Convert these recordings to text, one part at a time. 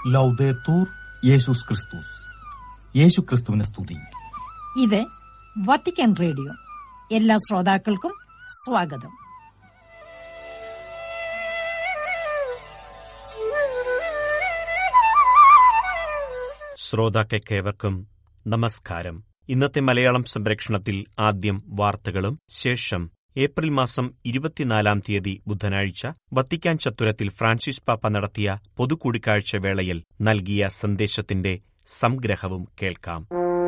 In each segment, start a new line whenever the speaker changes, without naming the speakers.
ലൗദേത്തൂർ യേശുസ് ക്രിസ്തുസ് യേശു ക്രിസ്തുവിനെ സ്തുതി
ഇത് വത്തിക്കാൻ റേഡിയോ എല്ലാ ശ്രോതാക്കൾക്കും സ്വാഗതം
ശ്രോതാക്കൾക്കേവർക്കും നമസ്കാരം ഇന്നത്തെ മലയാളം സംപ്രേക്ഷണത്തിൽ ആദ്യം വാർത്തകളും ശേഷം ഏപ്രിൽ മാസം ഇരുപത്തിനാലാം തീയതി ബുധനാഴ്ച വത്തിക്കാൻ ചത്തുരത്തിൽ ഫ്രാൻസിസ് പാപ്പ നടത്തിയ പൊതുകൂടിക്കാഴ്ച വേളയിൽ നൽകിയ സന്ദേശത്തിന്റെ സംഗ്രഹവും കേൾക്കാം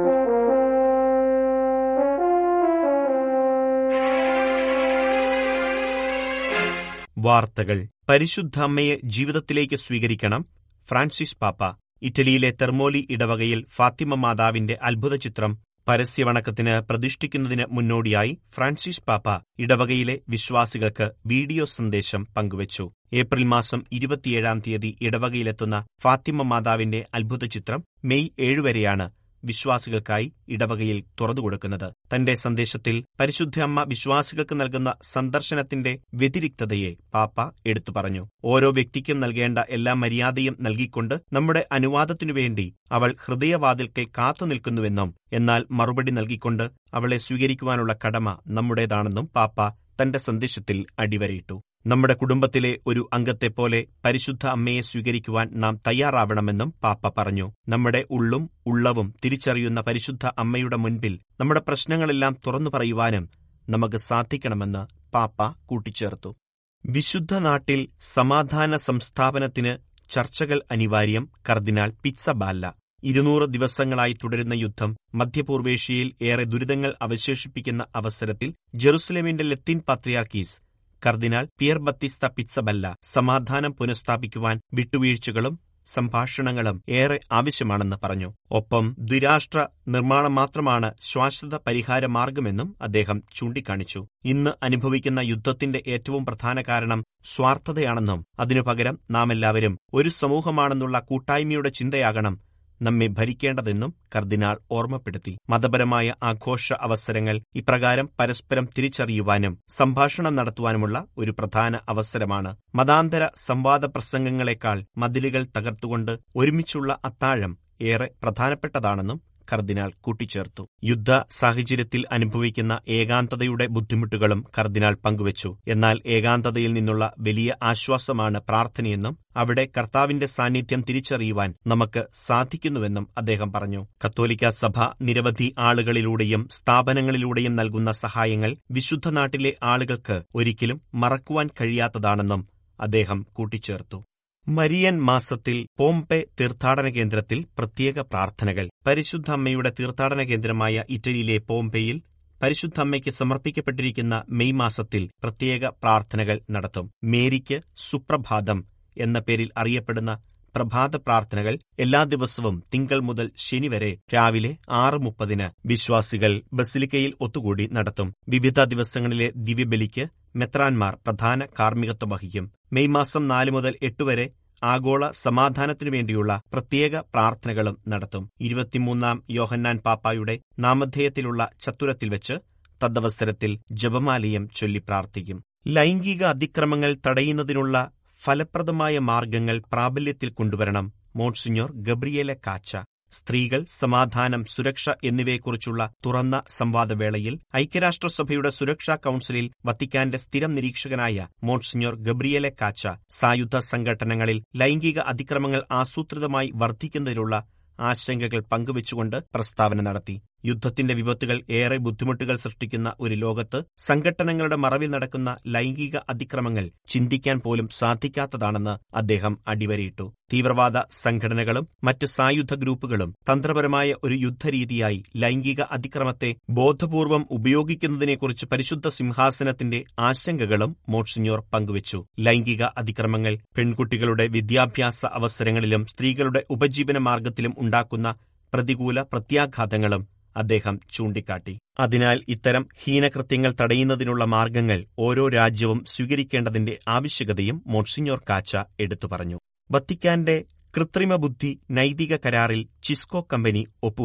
വാർത്തകൾ പരിശുദ്ധ അമ്മയെ ജീവിതത്തിലേക്ക് സ്വീകരിക്കണം ഫ്രാൻസിസ് പാപ്പ ഇറ്റലിയിലെ തെർമോലി ഇടവകയിൽ ഫാത്തിമ മാതാവിന്റെ അത്ഭുത ചിത്രം പരസ്യവണക്കത്തിന് പ്രതിഷ്ഠിക്കുന്നതിന് മുന്നോടിയായി ഫ്രാൻസിസ് പാപ്പ ഇടവകയിലെ വിശ്വാസികൾക്ക് വീഡിയോ സന്ദേശം പങ്കുവച്ചു ഏപ്രിൽ മാസം ഇരുപത്തിയേഴാം തീയതി ഇടവകയിലെത്തുന്ന ഫാത്തിമ മാതാവിന്റെ അത്ഭുത ചിത്രം മെയ് ഏഴുവരെയാണ് വിശ്വാസികൾക്കായി ഇടവകയിൽ തുറന്നുകൊടുക്കുന്നത് തന്റെ സന്ദേശത്തിൽ പരിശുദ്ധ അമ്മ വിശ്വാസികൾക്ക് നൽകുന്ന സന്ദർശനത്തിന്റെ വ്യതിരിക്തതയെ പാപ്പ എടുത്തു പറഞ്ഞു ഓരോ വ്യക്തിക്കും നൽകേണ്ട എല്ലാ മര്യാദയും നൽകിക്കൊണ്ട് നമ്മുടെ അനുവാദത്തിനുവേണ്ടി അവൾ ഹൃദയവാതിൽക്കൽ കാത്തുനിൽക്കുന്നുവെന്നും എന്നാൽ മറുപടി നൽകിക്കൊണ്ട് അവളെ സ്വീകരിക്കുവാനുള്ള കടമ നമ്മുടേതാണെന്നും പാപ്പ തന്റെ സന്ദേശത്തിൽ അടിവരയിട്ടു നമ്മുടെ കുടുംബത്തിലെ ഒരു അംഗത്തെപ്പോലെ പരിശുദ്ധ അമ്മയെ സ്വീകരിക്കുവാൻ നാം തയ്യാറാവണമെന്നും പാപ്പ പറഞ്ഞു നമ്മുടെ ഉള്ളും ഉള്ളവും തിരിച്ചറിയുന്ന പരിശുദ്ധ അമ്മയുടെ മുൻപിൽ നമ്മുടെ പ്രശ്നങ്ങളെല്ലാം തുറന്നു പറയുവാനും നമുക്ക് സാധിക്കണമെന്ന് പാപ്പ കൂട്ടിച്ചേർത്തു വിശുദ്ധ നാട്ടിൽ സമാധാന സംസ്ഥാപനത്തിന് ചർച്ചകൾ അനിവാര്യം കർദിനാൾ പിറ്റ്സബാല്ല ഇരുന്നൂറ് ദിവസങ്ങളായി തുടരുന്ന യുദ്ധം മധ്യപൂർവേഷ്യയിൽ ഏറെ ദുരിതങ്ങൾ അവശേഷിപ്പിക്കുന്ന അവസരത്തിൽ ജെറുസലേമിന്റെ ലത്തീൻ പത്രിയാർക്കീസ് കർദിനാൾ പിയർ ബത്തിസ്ത പിറ്റ്സബല്ല സമാധാനം പുനഃസ്ഥാപിക്കുവാൻ വിട്ടുവീഴ്ചകളും സംഭാഷണങ്ങളും ഏറെ ആവശ്യമാണെന്ന് പറഞ്ഞു ഒപ്പം ദ്വിരാഷ്ട്ര നിർമ്മാണം മാത്രമാണ് ശാശ്വത പരിഹാര മാർഗമെന്നും അദ്ദേഹം ചൂണ്ടിക്കാണിച്ചു ഇന്ന് അനുഭവിക്കുന്ന യുദ്ധത്തിന്റെ ഏറ്റവും പ്രധാന കാരണം സ്വാർത്ഥതയാണെന്നും അതിനു പകരം നാം എല്ലാവരും ഒരു സമൂഹമാണെന്നുള്ള കൂട്ടായ്മയുടെ ചിന്തയാകണം നമ്മെ ഭരിക്കേണ്ടതെന്നും കർദിനാൾ ഓർമ്മപ്പെടുത്തി മതപരമായ ആഘോഷ അവസരങ്ങൾ ഇപ്രകാരം പരസ്പരം തിരിച്ചറിയുവാനും സംഭാഷണം നടത്തുവാനുമുള്ള ഒരു പ്രധാന അവസരമാണ് മതാന്തര സംവാദ പ്രസംഗങ്ങളെക്കാൾ മതിലുകൾ തകർത്തുകൊണ്ട് ഒരുമിച്ചുള്ള അത്താഴം ഏറെ പ്രധാനപ്പെട്ടതാണെന്നും കർദിനാൾ കൂട്ടിച്ചേർത്തു യുദ്ധ സാഹചര്യത്തിൽ അനുഭവിക്കുന്ന ഏകാന്തതയുടെ ബുദ്ധിമുട്ടുകളും കർദിനാൾ പങ്കുവച്ചു എന്നാൽ ഏകാന്തതയിൽ നിന്നുള്ള വലിയ ആശ്വാസമാണ് പ്രാർത്ഥനയെന്നും അവിടെ കർത്താവിന്റെ സാന്നിധ്യം തിരിച്ചറിയുവാൻ നമുക്ക് സാധിക്കുന്നുവെന്നും അദ്ദേഹം പറഞ്ഞു കത്തോലിക്ക സഭ നിരവധി ആളുകളിലൂടെയും സ്ഥാപനങ്ങളിലൂടെയും നൽകുന്ന സഹായങ്ങൾ വിശുദ്ധ നാട്ടിലെ ആളുകൾക്ക് ഒരിക്കലും മറക്കുവാൻ കഴിയാത്തതാണെന്നും അദ്ദേഹം കൂട്ടിച്ചേർത്തു മരിയൻ മാസത്തിൽ പോംപെ തീർത്ഥാടന കേന്ദ്രത്തിൽ പ്രത്യേക പ്രാർത്ഥനകൾ പരിശുദ്ധ അമ്മയുടെ തീർത്ഥാടന കേന്ദ്രമായ ഇറ്റലിയിലെ പോംപെയിൽ പരിശുദ്ധ അമ്മയ്ക്ക് സമർപ്പിക്കപ്പെട്ടിരിക്കുന്ന മെയ് മാസത്തിൽ പ്രത്യേക പ്രാർത്ഥനകൾ നടത്തും മേരിക്ക് സുപ്രഭാതം എന്ന പേരിൽ അറിയപ്പെടുന്ന പ്രഭാത പ്രാർത്ഥനകൾ എല്ലാ ദിവസവും തിങ്കൾ മുതൽ ശനി വരെ രാവിലെ ആറ് മുപ്പതിന് വിശ്വാസികൾ ബസിലിക്കയിൽ ഒത്തുകൂടി നടത്തും വിവിധ ദിവസങ്ങളിലെ ദിവ്യബലിക്ക് മെത്രാൻമാർ പ്രധാന കാർമ്മികത്വം വഹിക്കും മെയ് മാസം നാല് മുതൽ എട്ട് വരെ ആഗോള സമാധാനത്തിനു വേണ്ടിയുള്ള പ്രത്യേക പ്രാർത്ഥനകളും നടത്തും ഇരുപത്തിമൂന്നാം യോഹന്നാൻ പാപ്പായുടെ നാമധേയത്തിലുള്ള ചത്തുരത്തിൽ വെച്ച് തദ്വസരത്തിൽ ജപമാലയം ചൊല്ലി പ്രാർത്ഥിക്കും ലൈംഗിക അതിക്രമങ്ങൾ തടയുന്നതിനുള്ള ഫലപ്രദമായ മാർഗങ്ങൾ പ്രാബല്യത്തിൽ കൊണ്ടുവരണം മോൺസിഞ്ഞോർ ഗബ്രിയേലെ കാച്ച സ്ത്രീകൾ സമാധാനം സുരക്ഷ എന്നിവയെക്കുറിച്ചുള്ള തുറന്ന സംവാദവേളയിൽ ഐക്യരാഷ്ട്രസഭയുടെ സുരക്ഷാ കൌൺസിലിൽ വത്തിക്കാന്റെ സ്ഥിരം നിരീക്ഷകനായ മോൺസിഞ്ഞോർ ഗബ്രിയേലെ കാച്ച സായുധ സംഘടനകളിൽ ലൈംഗിക അതിക്രമങ്ങൾ ആസൂത്രിതമായി വർദ്ധിക്കുന്നതിലുള്ള ആശങ്കകൾ പങ്കുവച്ചുകൊണ്ട് പ്രസ്താവന നടത്തി യുദ്ധത്തിന്റെ വിപത്തുകൾ ഏറെ ബുദ്ധിമുട്ടുകൾ സൃഷ്ടിക്കുന്ന ഒരു ലോകത്ത് സംഘട്ടനങ്ങളുടെ മറവിൽ നടക്കുന്ന ലൈംഗിക അതിക്രമങ്ങൾ ചിന്തിക്കാൻ പോലും സാധിക്കാത്തതാണെന്ന് അദ്ദേഹം അടിവരയിട്ടു തീവ്രവാദ സംഘടനകളും മറ്റ് സായുധ ഗ്രൂപ്പുകളും തന്ത്രപരമായ ഒരു യുദ്ധരീതിയായി ലൈംഗിക അതിക്രമത്തെ ബോധപൂർവം ഉപയോഗിക്കുന്നതിനെക്കുറിച്ച് പരിശുദ്ധ സിംഹാസനത്തിന്റെ ആശങ്കകളും മോൺസിഞ്ഞോർ പങ്കുവച്ചു ലൈംഗിക അതിക്രമങ്ങൾ പെൺകുട്ടികളുടെ വിദ്യാഭ്യാസ അവസരങ്ങളിലും സ്ത്രീകളുടെ ഉപജീവന മാർഗത്തിലും ഉണ്ടാക്കുന്ന പ്രതികൂല പ്രത്യാഘാതങ്ങളും അദ്ദേഹം ചൂണ്ടിക്കാട്ടി അതിനാൽ ഇത്തരം ഹീനകൃത്യങ്ങൾ തടയുന്നതിനുള്ള മാർഗങ്ങൾ ഓരോ രാജ്യവും സ്വീകരിക്കേണ്ടതിന്റെ ആവശ്യകതയും മോൺസിഞ്ഞോർ കാച്ച എടുത്തു പറഞ്ഞു വത്തിക്കാന്റെ കൃത്രിമ ബുദ്ധി നൈതിക കരാറിൽ ചിസ്കോ കമ്പനി ഒപ്പുവച്ചു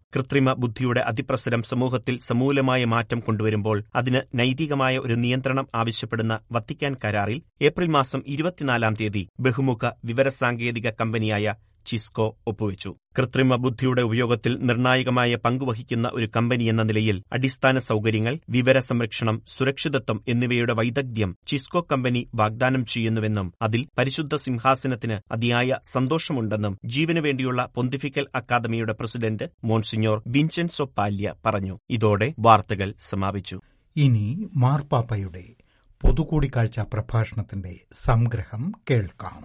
കൃത്രിമ ബുദ്ധിയുടെ അതിപ്രസരം സമൂഹത്തിൽ സമൂലമായ മാറ്റം കൊണ്ടുവരുമ്പോൾ അതിന് നൈതികമായ ഒരു നിയന്ത്രണം ആവശ്യപ്പെടുന്ന വത്തിക്കാൻ കരാറിൽ ഏപ്രിൽ മാസം ഇരുപത്തിനാലാം തീയതി ബഹുമുഖ വിവരസാങ്കേതിക കമ്പനിയായ ചിസ്കോ ഒപ്പുവെച്ചു കൃത്രിമ ബുദ്ധിയുടെ ഉപയോഗത്തിൽ നിർണായകമായ പങ്കുവഹിക്കുന്ന ഒരു കമ്പനി എന്ന നിലയിൽ അടിസ്ഥാന സൗകര്യങ്ങൾ വിവര സംരക്ഷണം സുരക്ഷിതത്വം എന്നിവയുടെ വൈദഗ്ധ്യം ചിസ്കോ കമ്പനി വാഗ്ദാനം ചെയ്യുന്നുവെന്നും അതിൽ പരിശുദ്ധ സിംഹാസനത്തിന് അതിയായ സന്തോഷമുണ്ടെന്നും ജീവനു വേണ്ടിയുള്ള പൊന്തിഫിക്കൽ അക്കാദമിയുടെ പ്രസിഡന്റ് മോൺസിഞ്ഞോർ വിൻസെൻസോ പാല്യ പറഞ്ഞു ഇതോടെ വാർത്തകൾ സമാപിച്ചു
ഇനി മാർപ്പാപ്പയുടെ പൊതുകൂടിക്കാഴ്ച പ്രഭാഷണത്തിന്റെ സംഗ്രഹം കേൾക്കാം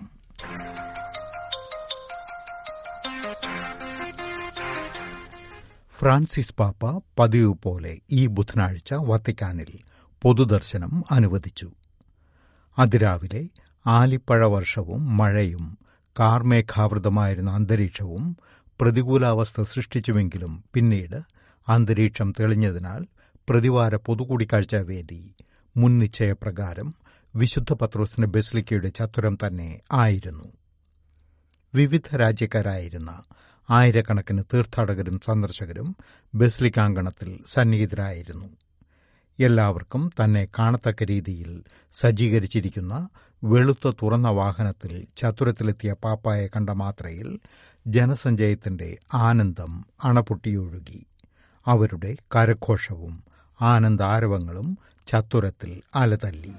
ഫ്രാൻസിസ് പാപ്പ പതിവ് പോലെ ഈ ബുധനാഴ്ച വത്തിക്കാനിൽ പൊതുദർശനം അനുവദിച്ചു അതിരാവിലെ ആലിപ്പഴ വർഷവും മഴയും കാർമേഘാവൃതമായിരുന്ന അന്തരീക്ഷവും പ്രതികൂലാവസ്ഥ സൃഷ്ടിച്ചുവെങ്കിലും പിന്നീട് അന്തരീക്ഷം തെളിഞ്ഞതിനാൽ പ്രതിവാര പൊതുകൂടിക്കാഴ്ച വേദി മുൻ നിശ്ചയപ്രകാരം വിശുദ്ധ പത്രോസിന്റെ ബെസ്ലിക്കയുടെ ചത്തുരം തന്നെ ആയിരുന്നു വിവിധ രാജ്യക്കാരായിരുന്ന ആയിരക്കണക്കിന് തീർത്ഥാടകരും സന്ദർശകരും ബെസ്ലിക്കാങ്കണത്തിൽ സന്നിഹിതരായിരുന്നു എല്ലാവർക്കും തന്നെ കാണത്തക്ക രീതിയിൽ സജ്ജീകരിച്ചിരിക്കുന്ന വെളുത്ത തുറന്ന വാഹനത്തിൽ ചത്തുരത്തിലെത്തിയ പാപ്പായെ കണ്ട മാത്രയിൽ ജനസഞ്ചയത്തിന്റെ ആനന്ദം അണപൊട്ടിയൊഴുകി അവരുടെ കരഘോഷവും ആനന്ദാരവങ്ങളും ചത്തുരത്തിൽ അലതല്ലി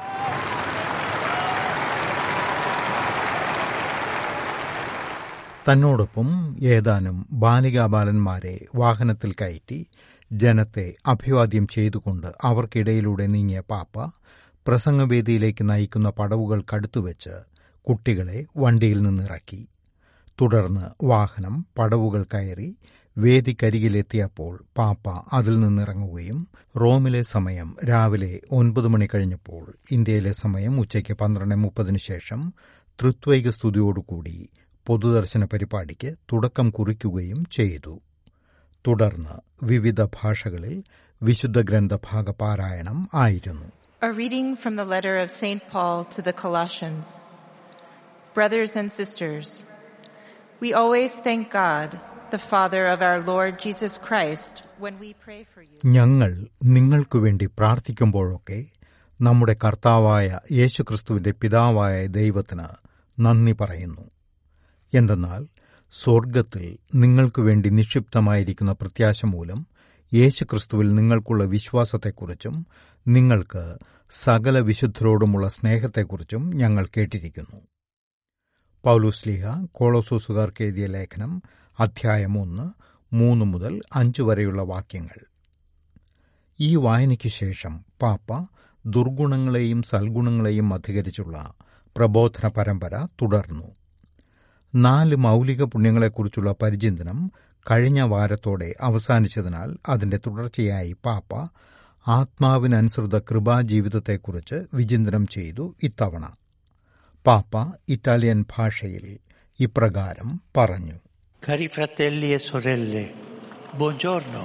തന്നോടൊപ്പം ഏതാനും ബാലികാബാലന്മാരെ വാഹനത്തിൽ കയറ്റി ജനത്തെ അഭിവാദ്യം ചെയ്തുകൊണ്ട് അവർക്കിടയിലൂടെ നീങ്ങിയ പാപ്പ പ്രസംഗവേദിയിലേക്ക് നയിക്കുന്ന പടവുകൾക്കടുത്തുവെച്ച് കുട്ടികളെ വണ്ടിയിൽ നിന്നിറക്കി തുടർന്ന് വാഹനം പടവുകൾ കയറി വേദിക്കരികിലെത്തിയപ്പോൾ പാപ്പ അതിൽ നിന്നിറങ്ങുകയും റോമിലെ സമയം രാവിലെ ഒൻപത് മണി കഴിഞ്ഞപ്പോൾ ഇന്ത്യയിലെ സമയം ഉച്ചയ്ക്ക് പന്ത്രണ്ട് മുപ്പതിന് ശേഷം തൃത്വൈക സ്തുതിയോടുകൂടി പൊതുദർശന പരിപാടിക്ക് തുടക്കം കുറിക്കുകയും ചെയ്തു തുടർന്ന് വിവിധ ഭാഷകളിൽ വിശുദ്ധ ഗ്രന്ഥഭാഗ പാരായണം ആയിരുന്നു
A reading from the letter of St. Paul to the Colossians. Brothers and sisters, we always thank God, the Father of our Lord Jesus Christ, when we pray for you.
ഞങ്ങൾ നിങ്ങൾക്കു വേണ്ടി പ്രാർത്ഥിക്കുമ്പോഴൊക്കെ നമ്മുടെ കർത്താവായ യേശുക്രിസ്തുവിന്റെ പിതാവായ ദൈവത്തിന് നന്ദി പറയുന്നു എന്തെന്നാൽ സ്വർഗത്തിൽ നിങ്ങൾക്കു വേണ്ടി നിക്ഷിപ്തമായിരിക്കുന്ന പ്രത്യാശ മൂലം യേശുക്രിസ്തുവിൽ നിങ്ങൾക്കുള്ള വിശ്വാസത്തെക്കുറിച്ചും നിങ്ങൾക്ക് സകല വിശുദ്ധരോടുമുള്ള സ്നേഹത്തെക്കുറിച്ചും ഞങ്ങൾ കേട്ടിരിക്കുന്നു പൗലുസ്ലിഹ കോളോസൂസുകാർക്ക് എഴുതിയ ലേഖനം അധ്യായം ഒന്ന് മൂന്ന് മുതൽ അഞ്ച് വരെയുള്ള വാക്യങ്ങൾ ഈ വായനയ്ക്കു ശേഷം പാപ്പ ദുർഗുണങ്ങളെയും സൽഗുണങ്ങളെയും അധികരിച്ചുള്ള പ്രബോധന പരമ്പര തുടർന്നു നാല് മൗലിക പുണ്യങ്ങളെക്കുറിച്ചുള്ള പരിചിന്തനം കഴിഞ്ഞ വാരത്തോടെ അവസാനിച്ചതിനാൽ അതിന്റെ തുടർച്ചയായി പാപ്പ ആത്മാവിനനുസൃത കൃപാജീവിതത്തെക്കുറിച്ച് വിചിന്തനം ചെയ്തു ഇത്തവണ പാപ്പ ഇറ്റാലിയൻ ഭാഷയിൽ ഇപ്രകാരം പറഞ്ഞു
Cari fratelli e sorelle, buongiorno.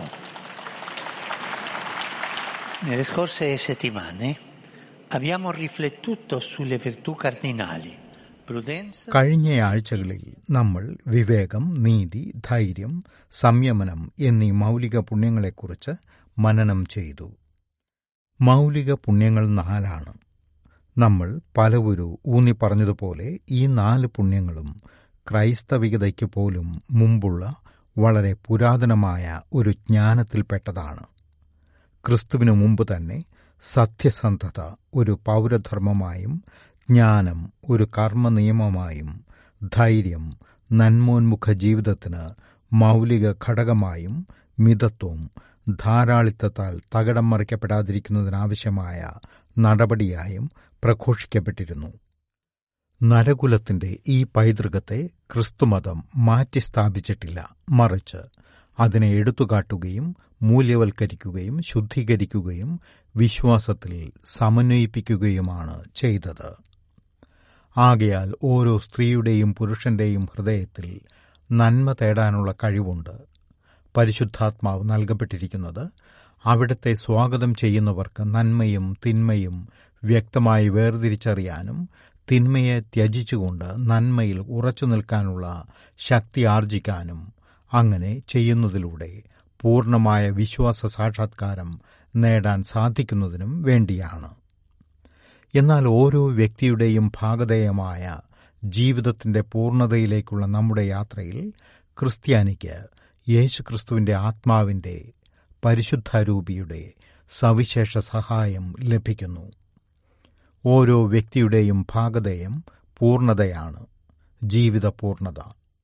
Nelle scorse settimane abbiamo riflettuto sulle virtù cardinali, prudenza,
കഴിഞ്ഞ ആഴ്ചകളിൽ നമ്മൾ വിവേകം നീതി ധൈര്യം സംയമനം എന്നീ മൗലിക പുണ്യങ്ങളെക്കുറിച്ച് മനനം ചെയ്തു മൗലിക പുണ്യങ്ങൾ നാലാണ് നമ്മൾ പലവരു ഊന്നി പറഞ്ഞതുപോലെ ഈ നാല് പുണ്യങ്ങളും ക്രൈസ്തവികതയ്ക്ക് പോലും മുമ്പുള്ള വളരെ പുരാതനമായ ഒരു ജ്ഞാനത്തിൽപ്പെട്ടതാണ് ക്രിസ്തുവിനു മുമ്പ് തന്നെ സത്യസന്ധത ഒരു പൗരധർമ്മമായും ജ്ഞാനം ഒരു കർമ്മനിയമമായും ധൈര്യം നന്മോന്മുഖ ജീവിതത്തിന് മൗലിക ഘടകമായും മിതത്വം ധാരാളിത്തത്താൽ തകിടം മറിക്കപ്പെടാതിരിക്കുന്നതിനാവശ്യമായ നടപടിയായും പ്രഘോഷിക്കപ്പെട്ടിരുന്നു നരകുലത്തിന്റെ ഈ പൈതൃകത്തെ ക്രിസ്തുമതം മാറ്റി സ്ഥാപിച്ചിട്ടില്ല മറിച്ച് അതിനെ എടുത്തുകാട്ടുകയും മൂല്യവൽക്കരിക്കുകയും ശുദ്ധീകരിക്കുകയും വിശ്വാസത്തിൽ സമന്വയിപ്പിക്കുകയുമാണ് ചെയ്തത് ആകയാൽ ഓരോ സ്ത്രീയുടെയും പുരുഷന്റെയും ഹൃദയത്തിൽ നന്മ തേടാനുള്ള കഴിവുണ്ട് പരിശുദ്ധാത്മാവ് നൽകപ്പെട്ടിരിക്കുന്നത് അവിടത്തെ സ്വാഗതം ചെയ്യുന്നവർക്ക് നന്മയും തിന്മയും വ്യക്തമായി വേർതിരിച്ചറിയാനും തിന്മയെ ത്യജിച്ചുകൊണ്ട് നന്മയിൽ ഉറച്ചു നിൽക്കാനുള്ള ശക്തി ആർജിക്കാനും അങ്ങനെ ചെയ്യുന്നതിലൂടെ പൂർണ്ണമായ വിശ്വാസ സാക്ഷാത്കാരം നേടാൻ സാധിക്കുന്നതിനും വേണ്ടിയാണ് എന്നാൽ ഓരോ വ്യക്തിയുടെയും ഭാഗധേയമായ ജീവിതത്തിന്റെ പൂർണ്ണതയിലേക്കുള്ള നമ്മുടെ യാത്രയിൽ ക്രിസ്ത്യാനിക്ക് യേശുക്രിസ്തുവിന്റെ ആത്മാവിന്റെ പരിശുദ്ധാരൂപിയുടെ സവിശേഷ സഹായം ലഭിക്കുന്നു ഓരോ വ്യക്തിയുടെയും ഭാഗധേയം പൂർണ്ണതയാണ് ജീവിത പൂർണ്ണത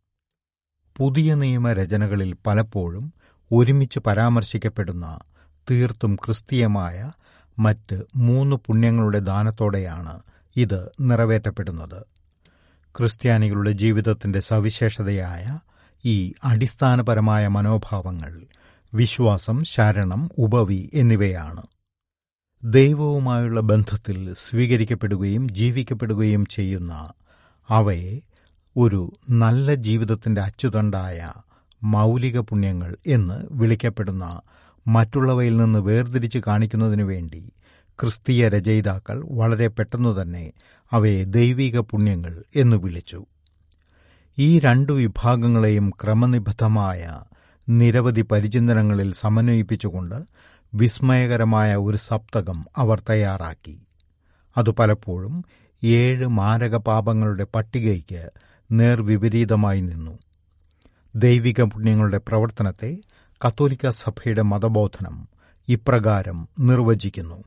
പുതിയ നിയമരചനകളിൽ പലപ്പോഴും ഒരുമിച്ച് പരാമർശിക്കപ്പെടുന്ന തീർത്തും ക്രിസ്തീയമായ മറ്റ് മൂന്ന് പുണ്യങ്ങളുടെ ദാനത്തോടെയാണ് ഇത് നിറവേറ്റപ്പെടുന്നത് ക്രിസ്ത്യാനികളുടെ ജീവിതത്തിന്റെ സവിശേഷതയായ ഈ അടിസ്ഥാനപരമായ മനോഭാവങ്ങൾ വിശ്വാസം ശരണം ഉപവി എന്നിവയാണ് ദൈവവുമായുള്ള ബന്ധത്തിൽ സ്വീകരിക്കപ്പെടുകയും ജീവിക്കപ്പെടുകയും ചെയ്യുന്ന അവയെ ഒരു നല്ല ജീവിതത്തിന്റെ അച്ചുതണ്ടായ മൗലിക പുണ്യങ്ങൾ എന്ന് വിളിക്കപ്പെടുന്ന മറ്റുള്ളവയിൽ നിന്ന് വേർതിരിച്ച് കാണിക്കുന്നതിനു വേണ്ടി ക്രിസ്തീയ രചയിതാക്കൾ വളരെ പെട്ടെന്നു തന്നെ അവയെ ദൈവിക പുണ്യങ്ങൾ എന്ന് വിളിച്ചു ഈ രണ്ടു വിഭാഗങ്ങളെയും ക്രമനിബദ്ധമായ നിരവധി പരിചിന്തനങ്ങളിൽ സമന്വയിപ്പിച്ചുകൊണ്ട് വിസ്മയകരമായ ഒരു സപ്തകം അവർ തയ്യാറാക്കി അത് പലപ്പോഴും ഏഴ് മാരക പാപങ്ങളുടെ പട്ടികയ്ക്ക് നേർവിപരീതമായി നിന്നു ദൈവിക പുണ്യങ്ങളുടെ പ്രവർത്തനത്തെ കത്തോലിക്ക സഭയുടെ മതബോധനം ഇപ്രകാരം നിർവചിക്കുന്നു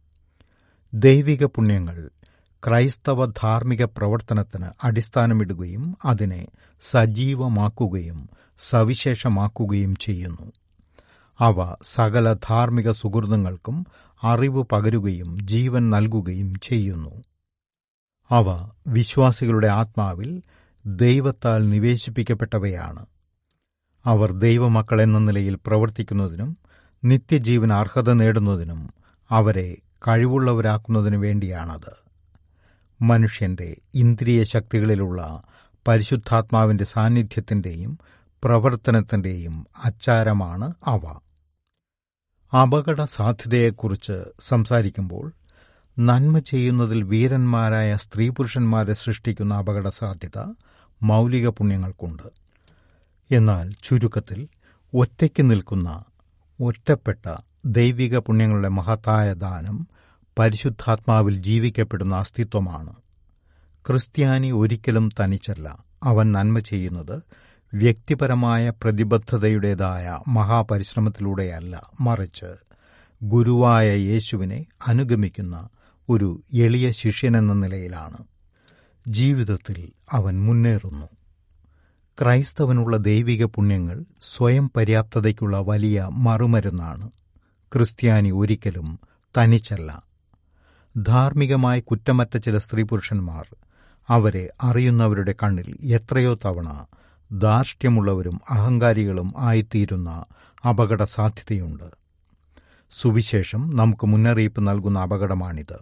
ദൈവിക പുണ്യങ്ങൾ ക്രൈസ്തവ ധാർമ്മിക പ്രവർത്തനത്തിന് അടിസ്ഥാനമിടുകയും അതിനെ സജീവമാക്കുകയും സവിശേഷമാക്കുകയും ചെയ്യുന്നു അവ സകല ധാർമ്മിക സുഹൃതങ്ങൾക്കും അറിവ് പകരുകയും ജീവൻ നൽകുകയും ചെയ്യുന്നു അവ വിശ്വാസികളുടെ ആത്മാവിൽ ദൈവത്താൽ നിവേശിപ്പിക്കപ്പെട്ടവയാണ് അവർ ദൈവമക്കൾ എന്ന നിലയിൽ പ്രവർത്തിക്കുന്നതിനും നിത്യജീവൻ അർഹത നേടുന്നതിനും അവരെ കഴിവുള്ളവരാക്കുന്നതിനു വേണ്ടിയാണത് മനുഷ്യന്റെ ഇന്ദ്രിയ ശക്തികളിലുള്ള പരിശുദ്ധാത്മാവിന്റെ സാന്നിധ്യത്തിന്റെയും പ്രവർത്തനത്തിന്റെയും അച്ചാരമാണ് അവ അപകട സാധ്യതയെക്കുറിച്ച് സംസാരിക്കുമ്പോൾ നന്മ ചെയ്യുന്നതിൽ വീരന്മാരായ സ്ത്രീ പുരുഷന്മാരെ സൃഷ്ടിക്കുന്ന അപകട സാധ്യത മൗലിക പുണ്യങ്ങൾക്കുണ്ട് എന്നാൽ ചുരുക്കത്തിൽ ഒറ്റയ്ക്ക് നിൽക്കുന്ന ഒറ്റപ്പെട്ട ദൈവിക പുണ്യങ്ങളുടെ മഹത്തായ ദാനം പരിശുദ്ധാത്മാവിൽ ജീവിക്കപ്പെടുന്ന അസ്തിത്വമാണ് ക്രിസ്ത്യാനി ഒരിക്കലും തനിച്ചല്ല അവൻ നന്മ ചെയ്യുന്നത് വ്യക്തിപരമായ പ്രതിബദ്ധതയുടേതായ മഹാപരിശ്രമത്തിലൂടെയല്ല മറിച്ച് ഗുരുവായ യേശുവിനെ അനുഗമിക്കുന്ന ഒരു എളിയ ശിഷ്യനെന്ന നിലയിലാണ് ജീവിതത്തിൽ അവൻ മുന്നേറുന്നു ക്രൈസ്തവനുള്ള ദൈവിക പുണ്യങ്ങൾ സ്വയം പര്യാപ്തതയ്ക്കുള്ള വലിയ മറുമരുന്നാണ് ക്രിസ്ത്യാനി ഒരിക്കലും തനിച്ചല്ല ധാർമ്മികമായി കുറ്റമറ്റ ചില സ്ത്രീ പുരുഷന്മാർ അവരെ അറിയുന്നവരുടെ കണ്ണിൽ എത്രയോ തവണ ധാർഷ്ട്യമുള്ളവരും അഹങ്കാരികളും ആയിത്തീരുന്ന അപകട സാധ്യതയുണ്ട് സുവിശേഷം നമുക്ക് മുന്നറിയിപ്പ് നൽകുന്ന അപകടമാണിത്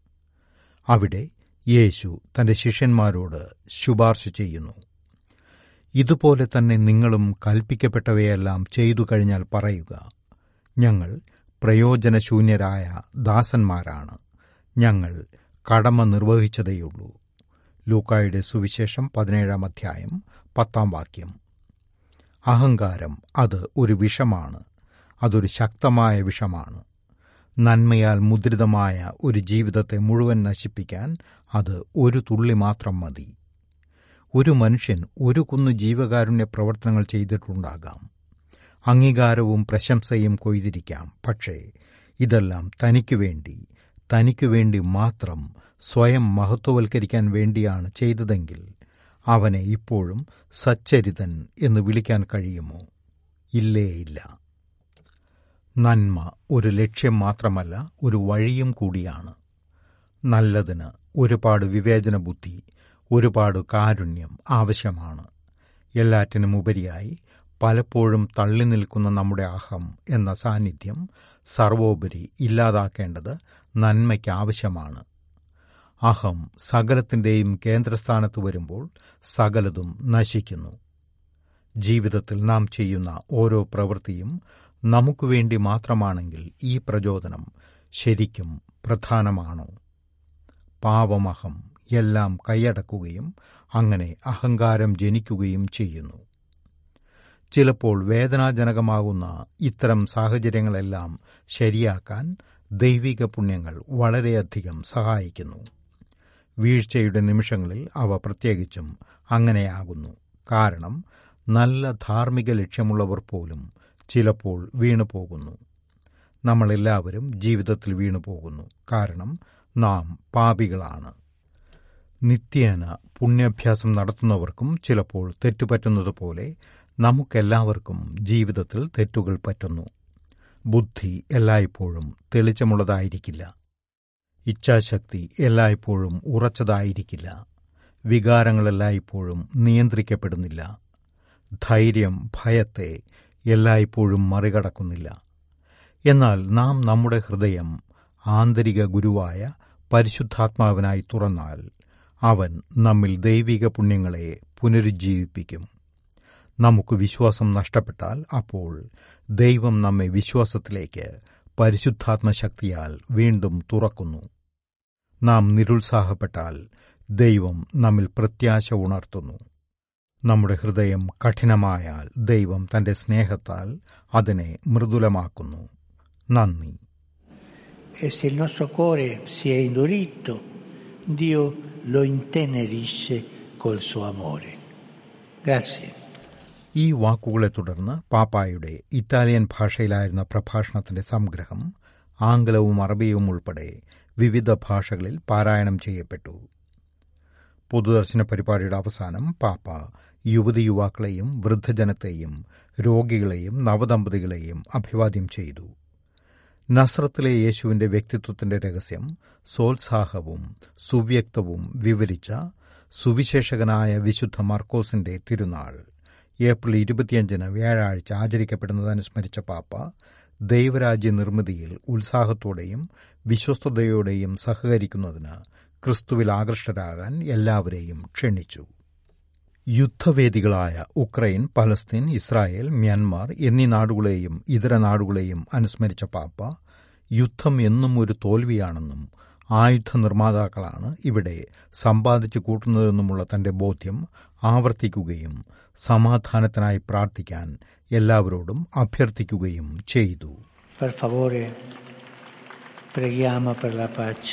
അവിടെ യേശു തന്റെ ശിഷ്യന്മാരോട് ശുപാർശ ചെയ്യുന്നു ഇതുപോലെ തന്നെ നിങ്ങളും കൽപ്പിക്കപ്പെട്ടവയെല്ലാം ചെയ്തു കഴിഞ്ഞാൽ പറയുക ഞങ്ങൾ പ്രയോജനശൂന്യരായ ദാസന്മാരാണ് ഞങ്ങൾ കടമ നിർവഹിച്ചതേയുള്ളൂ ലൂക്കായുടെ സുവിശേഷം പതിനേഴാം അധ്യായം പത്താം വാക്യം അഹങ്കാരം അത് ഒരു വിഷമാണ് അതൊരു ശക്തമായ വിഷമാണ് നന്മയാൽ മുദ്രിതമായ ഒരു ജീവിതത്തെ മുഴുവൻ നശിപ്പിക്കാൻ അത് ഒരു തുള്ളി മാത്രം മതി ഒരു മനുഷ്യൻ ഒരു കുന്നു ജീവകാരുണ്യ പ്രവർത്തനങ്ങൾ ചെയ്തിട്ടുണ്ടാകാം അംഗീകാരവും പ്രശംസയും കൊയ്തിരിക്കാം പക്ഷേ ഇതെല്ലാം തനിക്കു വേണ്ടി തനിക്കു വേണ്ടി മാത്രം സ്വയം മഹത്വവൽക്കരിക്കാൻ വേണ്ടിയാണ് ചെയ്തതെങ്കിൽ അവനെ ഇപ്പോഴും സച്ചരിതൻ എന്ന് വിളിക്കാൻ കഴിയുമോ ഇല്ലേ ഇല്ല നന്മ ഒരു ലക്ഷ്യം മാത്രമല്ല ഒരു വഴിയും കൂടിയാണ് നല്ലതിന് ഒരുപാട് വിവേചന ബുദ്ധി ഒരുപാട് കാരുണ്യം ആവശ്യമാണ് എല്ലാറ്റിനും ഉപരിയായി പലപ്പോഴും തള്ളി നിൽക്കുന്ന നമ്മുടെ അഹം എന്ന സാന്നിധ്യം സർവോപരി ഇല്ലാതാക്കേണ്ടത് നന്മയ്ക്ക് ആവശ്യമാണ് അഹം സകലത്തിന്റെയും കേന്ദ്രസ്ഥാനത്ത് വരുമ്പോൾ സകലതും നശിക്കുന്നു ജീവിതത്തിൽ നാം ചെയ്യുന്ന ഓരോ പ്രവൃത്തിയും നമുക്കു വേണ്ടി മാത്രമാണെങ്കിൽ ഈ പ്രചോദനം ശരിക്കും പ്രധാനമാണോ പാവമഹം എല്ലാം കൈയടക്കുകയും അങ്ങനെ അഹങ്കാരം ജനിക്കുകയും ചെയ്യുന്നു ചിലപ്പോൾ വേദനാജനകമാകുന്ന ഇത്തരം സാഹചര്യങ്ങളെല്ലാം ശരിയാക്കാൻ ദൈവിക പുണ്യങ്ങൾ വളരെയധികം സഹായിക്കുന്നു വീഴ്ചയുടെ നിമിഷങ്ങളിൽ അവ പ്രത്യേകിച്ചും അങ്ങനെയാകുന്നു കാരണം നല്ല ധാർമ്മിക ലക്ഷ്യമുള്ളവർ പോലും ചിലപ്പോൾ വീണുപോകുന്നു നമ്മളെല്ലാവരും ജീവിതത്തിൽ വീണുപോകുന്നു കാരണം നാം പാപികളാണ് നിത്യേന പുണ്യാഭ്യാസം നടത്തുന്നവർക്കും ചിലപ്പോൾ തെറ്റുപറ്റുന്നതുപോലെ നമുക്കെല്ലാവർക്കും ജീവിതത്തിൽ തെറ്റുകൾ പറ്റുന്നു ബുദ്ധി എല്ലായ്പ്പോഴും തെളിച്ചമുള്ളതായിരിക്കില്ല ഇച്ഛാശക്തി എല്ലായ്പ്പോഴും ഉറച്ചതായിരിക്കില്ല വികാരങ്ങളെല്ലായ്പ്പോഴും നിയന്ത്രിക്കപ്പെടുന്നില്ല ധൈര്യം ഭയത്തെ എല്ലായ്പ്പോഴും മറികടക്കുന്നില്ല എന്നാൽ നാം നമ്മുടെ ഹൃദയം ആന്തരിക ഗുരുവായ പരിശുദ്ധാത്മാവിനായി തുറന്നാൽ അവൻ നമ്മിൽ ദൈവിക പുണ്യങ്ങളെ പുനരുജ്ജീവിപ്പിക്കും നമുക്ക് വിശ്വാസം നഷ്ടപ്പെട്ടാൽ അപ്പോൾ ദൈവം നമ്മെ വിശ്വാസത്തിലേക്ക് പരിശുദ്ധാത്മശക്തിയാൽ വീണ്ടും തുറക്കുന്നു നാം നിരുത്സാഹപ്പെട്ടാൽ ദൈവം നമ്മിൽ പ്രത്യാശ ഉണർത്തുന്നു നമ്മുടെ ഹൃദയം കഠിനമായാൽ ദൈവം തന്റെ സ്നേഹത്താൽ അതിനെ മൃദുലമാക്കുന്നു നന്ദി
E se il nostro cuore si è indurito, Dio lo intenerisce col suo amore. Grazie.
ഈ വാക്കുകളെ തുടർന്ന് പാപ്പായുടെ ഇറ്റാലിയൻ ഭാഷയിലായിരുന്ന പ്രഭാഷണത്തിന്റെ സംഗ്രഹം ആംഗലവും അറബിയും ഉൾപ്പെടെ വിവിധ ഭാഷകളിൽ പാരായണം ചെയ്യപ്പെട്ടു പൊതുദർശന പരിപാടിയുടെ അവസാനം പാപ്പ യുവതി യുവാക്കളെയും വൃദ്ധജനത്തെയും രോഗികളെയും നവദമ്പതികളെയും അഭിവാദ്യം ചെയ്തു നസ്രത്തിലെ യേശുവിന്റെ വ്യക്തിത്വത്തിന്റെ രഹസ്യം സോത്സാഹവും സുവ്യക്തവും വിവരിച്ച സുവിശേഷകനായ വിശുദ്ധ മർക്കോസിന്റെ തിരുനാൾ ഏപ്രിൽ ഇരുപത്തിയഞ്ചിന് വ്യാഴാഴ്ച ആചരിക്കപ്പെടുന്നതനുസ്മരിച്ച പാപ്പ ദൈവരാജ്യ നിർമ്മിതിയിൽ ഉത്സാഹത്തോടെയും വിശ്വസ്തയോടെയും സഹകരിക്കുന്നതിന് ക്രിസ്തുവിൽ ആകൃഷ്ടരാകാൻ എല്ലാവരെയും ക്ഷണിച്ചു യുദ്ധവേദികളായ ഉക്രൈൻ പലസ്തീൻ ഇസ്രായേൽ മ്യാൻമാർ എന്നീ നാടുകളെയും ഇതര നാടുകളെയും അനുസ്മരിച്ച പാപ്പ യുദ്ധം എന്നും ഒരു തോൽവിയാണെന്നും ആയുധ നിർമ്മാതാക്കളാണ് ഇവിടെ സമ്പാദിച്ചു കൂട്ടുന്നതെന്നുമുള്ള തന്റെ ബോധ്യം ആവർത്തിക്കുകയും സമാധാനത്തിനായി പ്രാർത്ഥിക്കാൻ എല്ലാവരോടും അഭ്യർത്ഥിക്കുകയും ചെയ്തു
Per favore, preghiamo per la pace.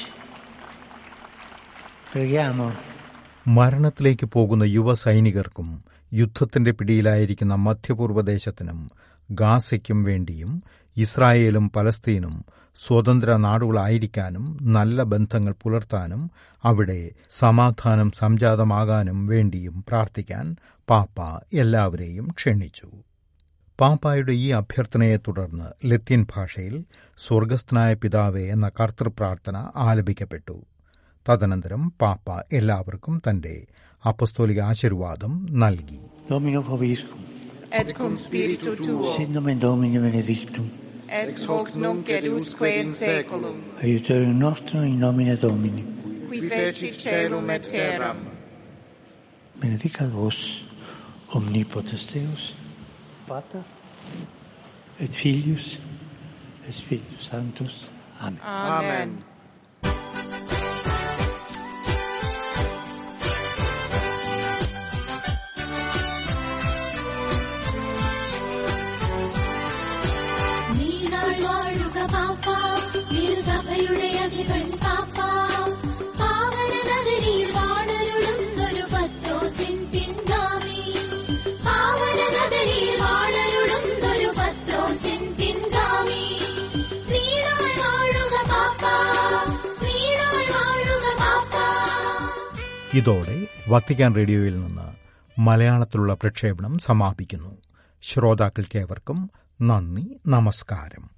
Preghiamo
മരണത്തിലേക്ക് പോകുന്ന യുവ സൈനികർക്കും യുദ്ധത്തിന്റെ പിടിയിലായിരിക്കുന്ന മധ്യപൂർവ്വദേശത്തിനും ഗാസയ്ക്കും വേണ്ടിയും ഇസ്രായേലും പലസ്തീനും സ്വതന്ത്ര നാടുകളായിരിക്കാനും നല്ല ബന്ധങ്ങൾ പുലർത്താനും അവിടെ സമാധാനം സംജാതമാകാനും വേണ്ടിയും പ്രാർത്ഥിക്കാൻ പാപ്പ എല്ലാവരെയും ക്ഷണിച്ചു പാപ്പായുടെ ഈ അഭ്യർത്ഥനയെ തുടർന്ന് ലത്തീൻ ഭാഷയിൽ സ്വർഗസ്ഥനായ പിതാവേ എന്ന കർത്തൃപ്രാർത്ഥന ആലപിക്കപ്പെട്ടു തദനന്തരം പാപ്പ എല്ലാവർക്കും തന്റെ അപ്പസ്തോലിക ആശീർവാദം നൽകി
Domino Vobiscum,
Et cum spiritu tuo,
sit nomen Domini benedictum,
et hoc nunc et usque in saeculum,
aiutorium nostrum in nomine Domini.
qui feci celum et terram.
Benedicat vos, omnipotens Deus, Pater, et Filius, et Spiritus Sanctus. Amen.
Amen.
നീനാൾ വാഴുക പാപ്പ തിരുസഭയുടെ അധിപൻ പാപ്പ പാവന നഗരിയിൽ വാണരുളുന്നൊരു പത്രോസിൻ പിൻഗാമി പാവന നഗരിയിൽ വാണരുളുന്നൊരു പത്രോസിൻ പിൻഗാമി നീനാൾ വാഴുക പാപ്പ നീനാൾ വാഴുക പാപ്പ
ഇതോടെ വത്തിക്കാൻ റേഡിയോയിൽ നിന്ന് മലയാളത്തിലുള്ള പ്രക്ഷേപണം സമാപിക്കുന്നു ശ്രോതാക്കൾക്കേവർക്കും നന്ദി നമസ്കാരം